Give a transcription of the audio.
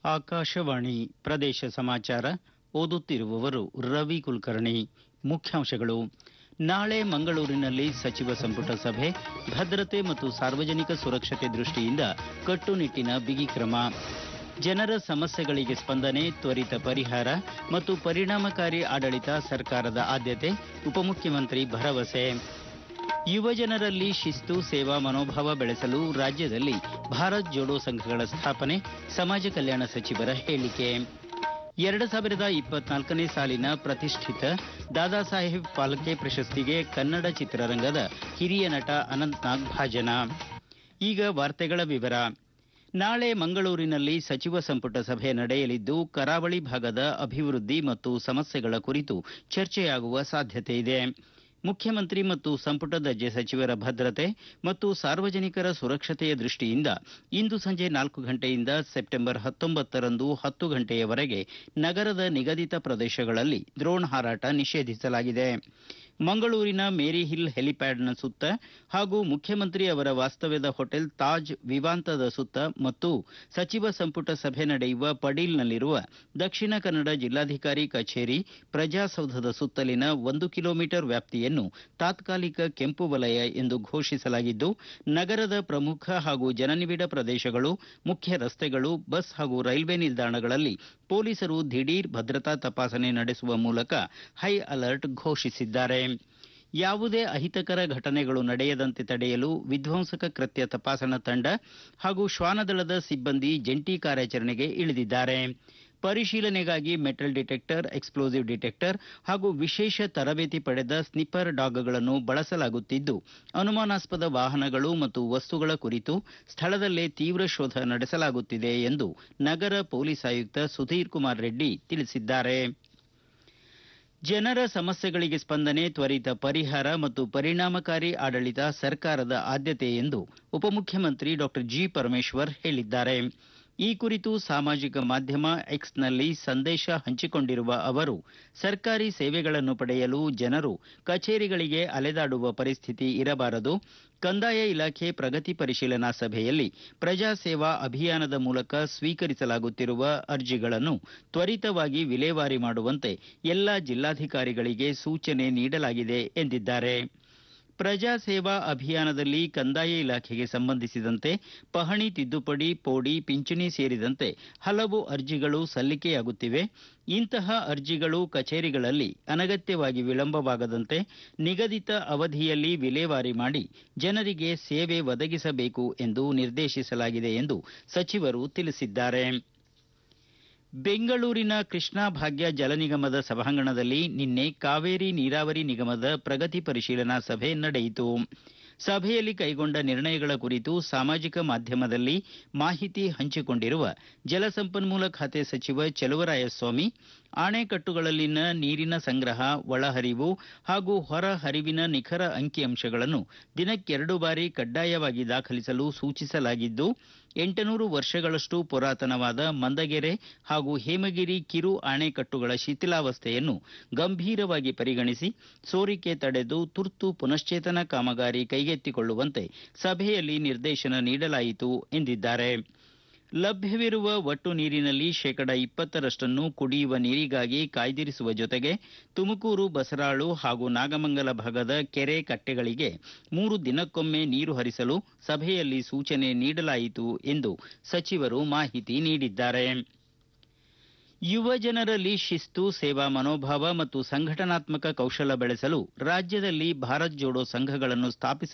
ಆಕಾಶವಾಣಿ ಪ್ರದೇಶ ಸಮಾಚಾರ ಓದುತ್ತಿರುವವರು ರವಿ ಕುಲಕರ್ಣಿ ಮುಖ್ಯಾಂಶಗಳು ನಾಳೆ ಮಂಗಳೂರಿನಲ್ಲಿ ಸಚಿವ ಸಂಪುಟ ಸಭೆ ಭದ್ರತೆ ಮತ್ತು ಸಾರ್ವಜನಿಕ ಸುರಕ್ಷತೆ ದೃಷ್ಟಿಯಿಂದ ಕಟ್ಟುನಿಟ್ಟಿನ ಬಿಗಿ ಕ್ರಮ ಜನರ ಸಮಸ್ಯೆಗಳಿಗೆ ಸ್ಪಂದನೆ ತ್ವರಿತ ಪರಿಹಾರ ಮತ್ತು ಪರಿಣಾಮಕಾರಿ ಆಡಳಿತ ಸರ್ಕಾರದ ಆದ್ಯತೆ ಉಪಮುಖ್ಯಮಂತ್ರಿ ಭರವಸೆ ಯುವಜನರಲ್ಲಿ ಶಿಸ್ತು ಸೇವಾ ಮನೋಭಾವ ಬೆಳೆಸಲು ರಾಜ್ಯದಲ್ಲಿ ಭಾರತ್ ಜೋಡೋ ಸಂಘಗಳ ಸ್ಥಾಪನೆ ಸಮಾಜ ಕಲ್ಯಾಣ ಸಚಿವರ ಹೇಳಿಕೆ ಎರಡು ಸಾವಿರದ ಇಪ್ಪತ್ನಾಲ್ಕನೇ ಸಾಲಿನ ಪ್ರತಿಷ್ಠಿತ ದಾದಾ ಸಾಹೇಬ್ ಫಾಲ್ಕೆ ಪ್ರಶಸ್ತಿಗೆ ಕನ್ನಡ ಚಿತ್ರರಂಗದ ಹಿರಿಯ ನಟ ಅನಂತ್ನಾಗ್ ಭಾಜನ ಈಗ ವಾರ್ತೆಗಳ ವಿವರ ನಾಳೆ ಮಂಗಳೂರಿನಲ್ಲಿ ಸಚಿವ ಸಂಪುಟ ಸಭೆ ನಡೆಯಲಿದ್ದು ಕರಾವಳಿ ಭಾಗದ ಅಭಿವೃದ್ಧಿ ಮತ್ತು ಸಮಸ್ಯೆಗಳ ಕುರಿತು ಚರ್ಚೆಯಾಗುವ ಸಾಧ್ಯತೆ ಇದೆ ಮುಖ್ಯಮಂತ್ರಿ ಮತ್ತು ಸಂಪುಟ ದರ್ಜೆ ಸಚಿವರ ಭದ್ರತೆ ಮತ್ತು ಸಾರ್ವಜನಿಕರ ಸುರಕ್ಷತೆಯ ದೃಷ್ಟಿಯಿಂದ ಇಂದು ಸಂಜೆ ನಾಲ್ಕು ಗಂಟೆಯಿಂದ ಸೆಪ್ಟೆಂಬರ್ ಹತ್ತೊಂಬತ್ತರಂದು ಹತ್ತು ಗಂಟೆಯವರೆಗೆ ನಗರದ ನಿಗದಿತ ಪ್ರದೇಶಗಳಲ್ಲಿ ಡ್ರೋನ್ ಹಾರಾಟ ನಿಷೇಧಿಸಲಾಗಿದೆ ಮಂಗಳೂರಿನ ಮೇರಿ ಹಿಲ್ ಹೆಲಿಪ್ಯಾಡ್ನ ಸುತ್ತ ಹಾಗೂ ಮುಖ್ಯಮಂತ್ರಿ ಅವರ ವಾಸ್ತವ್ಯದ ಹೋಟೆಲ್ ತಾಜ್ ವಿವಾಂತದ ಸುತ್ತ ಮತ್ತು ಸಚಿವ ಸಂಪುಟ ಸಭೆ ನಡೆಯುವ ಪಡೀಲ್ನಲ್ಲಿರುವ ದಕ್ಷಿಣ ಕನ್ನಡ ಜಿಲ್ಲಾಧಿಕಾರಿ ಕಚೇರಿ ಪ್ರಜಾಸೌಧದ ಸುತ್ತಲಿನ ಒಂದು ಕಿಲೋಮೀಟರ್ ವ್ಯಾಪ್ತಿಯನ್ನು ತಾತ್ಕಾಲಿಕ ಕೆಂಪು ವಲಯ ಎಂದು ಘೋಷಿಸಲಾಗಿದ್ದು ನಗರದ ಪ್ರಮುಖ ಹಾಗೂ ಜನನಿಬಿಡ ಪ್ರದೇಶಗಳು ಮುಖ್ಯ ರಸ್ತೆಗಳು ಬಸ್ ಹಾಗೂ ರೈಲ್ವೆ ನಿಲ್ದಾಣಗಳಲ್ಲಿ ಪೊಲೀಸರು ದಿಢೀರ್ ಭದ್ರತಾ ತಪಾಸಣೆ ನಡೆಸುವ ಮೂಲಕ ಹೈ ಅಲರ್ಟ್ ಘೋಷಿಸಿದ್ದಾರೆ ಯಾವುದೇ ಅಹಿತಕರ ಘಟನೆಗಳು ನಡೆಯದಂತೆ ತಡೆಯಲು ವಿಧ್ವಂಸಕ ಕೃತ್ಯ ತಪಾಸಣಾ ತಂಡ ಹಾಗೂ ಶ್ವಾನದಳದ ಸಿಬ್ಬಂದಿ ಜಂಟಿ ಕಾರ್ಯಾಚರಣೆಗೆ ಇಳಿದಿದ್ದಾರೆ ಪರಿಶೀಲನೆಗಾಗಿ ಮೆಟಲ್ ಡಿಟೆಕ್ಟರ್ ಎಕ್ಸ್ಪ್ಲೋಸಿವ್ ಡಿಟೆಕ್ಟರ್ ಹಾಗೂ ವಿಶೇಷ ತರಬೇತಿ ಪಡೆದ ಸ್ನಿಪ್ಪರ್ ಡಾಗ್ಗಳನ್ನು ಬಳಸಲಾಗುತ್ತಿದ್ದು ಅನುಮಾನಾಸ್ಪದ ವಾಹನಗಳು ಮತ್ತು ವಸ್ತುಗಳ ಕುರಿತು ಸ್ಥಳದಲ್ಲೇ ತೀವ್ರ ಶೋಧ ನಡೆಸಲಾಗುತ್ತಿದೆ ಎಂದು ನಗರ ಪೊಲೀಸ್ ಆಯುಕ್ತ ಸುಧೀರ್ ಕುಮಾರ್ ರೆಡ್ಡಿ ತಿಳಿಸಿದ್ದಾರೆ ಜನರ ಸಮಸ್ಯೆಗಳಿಗೆ ಸ್ಪಂದನೆ ತ್ವರಿತ ಪರಿಹಾರ ಮತ್ತು ಪರಿಣಾಮಕಾರಿ ಆಡಳಿತ ಸರ್ಕಾರದ ಆದ್ಯತೆ ಎಂದು ಉಪಮುಖ್ಯಮಂತ್ರಿ ಡಾಕ್ಟರ್ ಜಿ ಪರಮೇಶ್ವರ್ ಹೇಳಿದ್ದಾರೆ ಈ ಕುರಿತು ಸಾಮಾಜಿಕ ಮಾಧ್ಯಮ ಎಕ್ಸ್ನಲ್ಲಿ ಸಂದೇಶ ಹಂಚಿಕೊಂಡಿರುವ ಅವರು ಸರ್ಕಾರಿ ಸೇವೆಗಳನ್ನು ಪಡೆಯಲು ಜನರು ಕಚೇರಿಗಳಿಗೆ ಅಲೆದಾಡುವ ಪರಿಸ್ಥಿತಿ ಇರಬಾರದು ಕಂದಾಯ ಇಲಾಖೆ ಪ್ರಗತಿ ಪರಿಶೀಲನಾ ಸಭೆಯಲ್ಲಿ ಪ್ರಜಾ ಸೇವಾ ಅಭಿಯಾನದ ಮೂಲಕ ಸ್ವೀಕರಿಸಲಾಗುತ್ತಿರುವ ಅರ್ಜಿಗಳನ್ನು ತ್ವರಿತವಾಗಿ ವಿಲೇವಾರಿ ಮಾಡುವಂತೆ ಎಲ್ಲ ಜಿಲ್ಲಾಧಿಕಾರಿಗಳಿಗೆ ಸೂಚನೆ ನೀಡಲಾಗಿದೆ ಎಂದಿದ್ದಾರೆ ಪ್ರಜಾ ಸೇವಾ ಅಭಿಯಾನದಲ್ಲಿ ಕಂದಾಯ ಇಲಾಖೆಗೆ ಸಂಬಂಧಿಸಿದಂತೆ ಪಹಣಿ ತಿದ್ದುಪಡಿ ಪೋಡಿ ಪಿಂಚಣಿ ಸೇರಿದಂತೆ ಹಲವು ಅರ್ಜಿಗಳು ಸಲ್ಲಿಕೆಯಾಗುತ್ತಿವೆ ಇಂತಹ ಅರ್ಜಿಗಳು ಕಚೇರಿಗಳಲ್ಲಿ ಅನಗತ್ಯವಾಗಿ ವಿಳಂಬವಾಗದಂತೆ ನಿಗದಿತ ಅವಧಿಯಲ್ಲಿ ವಿಲೇವಾರಿ ಮಾಡಿ ಜನರಿಗೆ ಸೇವೆ ಒದಗಿಸಬೇಕು ಎಂದು ನಿರ್ದೇಶಿಸಲಾಗಿದೆ ಎಂದು ಸಚಿವರು ತಿಳಿಸಿದ್ದಾರೆ ಬೆಂಗಳೂರಿನ ಕೃಷ್ಣಾ ಭಾಗ್ಯ ಜಲ ನಿಗಮದ ಸಭಾಂಗಣದಲ್ಲಿ ನಿನ್ನೆ ಕಾವೇರಿ ನೀರಾವರಿ ನಿಗಮದ ಪ್ರಗತಿ ಪರಿಶೀಲನಾ ಸಭೆ ನಡೆಯಿತು ಸಭೆಯಲ್ಲಿ ಕೈಗೊಂಡ ನಿರ್ಣಯಗಳ ಕುರಿತು ಸಾಮಾಜಿಕ ಮಾಧ್ಯಮದಲ್ಲಿ ಮಾಹಿತಿ ಹಂಚಿಕೊಂಡಿರುವ ಜಲಸಂಪನ್ಮೂಲ ಖಾತೆ ಸಚಿವ ಚಲುವರಾಯಸ್ವಾಮಿ ಅಣೆಕಟ್ಟುಗಳಲ್ಲಿನ ನೀರಿನ ಸಂಗ್ರಹ ಒಳಹರಿವು ಹಾಗೂ ಹೊರ ಹರಿವಿನ ನಿಖರ ಅಂಕಿಅಂಶಗಳನ್ನು ದಿನಕ್ಕೆರಡು ಬಾರಿ ಕಡ್ಡಾಯವಾಗಿ ದಾಖಲಿಸಲು ಸೂಚಿಸಲಾಗಿದ್ದು ಎಂಟುನೂರು ವರ್ಷಗಳಷ್ಟು ಪುರಾತನವಾದ ಮಂದಗೆರೆ ಹಾಗೂ ಹೇಮಗಿರಿ ಕಿರು ಅಣೆಕಟ್ಟುಗಳ ಶಿಥಿಲಾವಸ್ಥೆಯನ್ನು ಗಂಭೀರವಾಗಿ ಪರಿಗಣಿಸಿ ಸೋರಿಕೆ ತಡೆದು ತುರ್ತು ಪುನಶ್ಚೇತನ ಕಾಮಗಾರಿ ಕೈಗೆತ್ತಿಕೊಳ್ಳುವಂತೆ ಸಭೆಯಲ್ಲಿ ನಿರ್ದೇಶನ ನೀಡಲಾಯಿತು ಎಂದಿದ್ದಾರೆ ಲಭ್ಯವಿರುವ ಒಟ್ಟು ನೀರಿನಲ್ಲಿ ಶೇಕಡ ಇಪ್ಪತ್ತರಷ್ಟನ್ನು ಕುಡಿಯುವ ನೀರಿಗಾಗಿ ಕಾಯ್ದಿರಿಸುವ ಜೊತೆಗೆ ತುಮಕೂರು ಬಸರಾಳು ಹಾಗೂ ನಾಗಮಂಗಲ ಭಾಗದ ಕೆರೆ ಕಟ್ಟೆಗಳಿಗೆ ಮೂರು ದಿನಕ್ಕೊಮ್ಮೆ ನೀರು ಹರಿಸಲು ಸಭೆಯಲ್ಲಿ ಸೂಚನೆ ನೀಡಲಾಯಿತು ಎಂದು ಸಚಿವರು ಮಾಹಿತಿ ನೀಡಿದ್ದಾರೆ ಯುವ ಜನರಲ್ಲಿ ಶಿಸ್ತು ಸೇವಾ ಮನೋಭಾವ ಮತ್ತು ಸಂಘಟನಾತ್ಮಕ ಕೌಶಲ ಬೆಳೆಸಲು ರಾಜ್ಯದಲ್ಲಿ ಭಾರತ್ ಜೋಡೋ ಸಂಘಗಳನ್ನು ಸ್ಥಾಪಿಸ